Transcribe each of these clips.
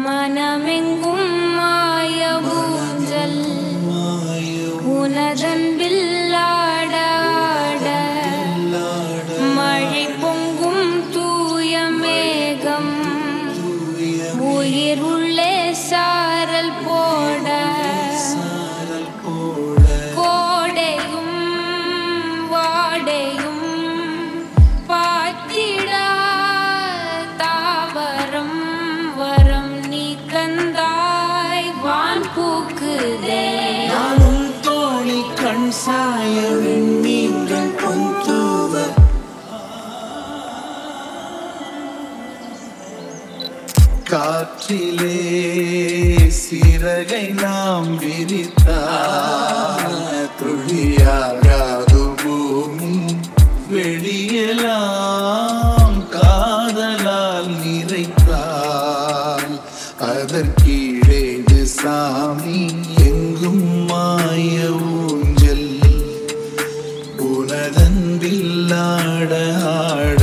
மனமெங்கும் மாய ஊஞ்சல் உனதன்பில் ஆட ஆட மழை பொங்கும் தூய மேகம் உயிர் உள்ளே சாரல் போட கோடையும் வாடையும் பாத்திடா தாவரம் வரம் நீ கந்தாய் வான் பூக்குதே நானும் தோழி கண் சாய விண்மீன்கள் பொன் தூவ காற்றிலே சிறகை நாம் விரித்தால் துளியாகாது பூமி வெளியெல்லாம் காதலால் நிறைத்தால் அதற்கீழேது சாமி எங்கும் மாய ஊஞ்சல் உனதன்பில் ஆட ஆட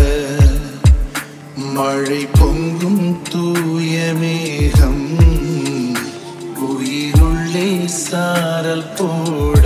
மழை பொங்கும் தூய மேகம் உயிருள்ளே சாரல் போட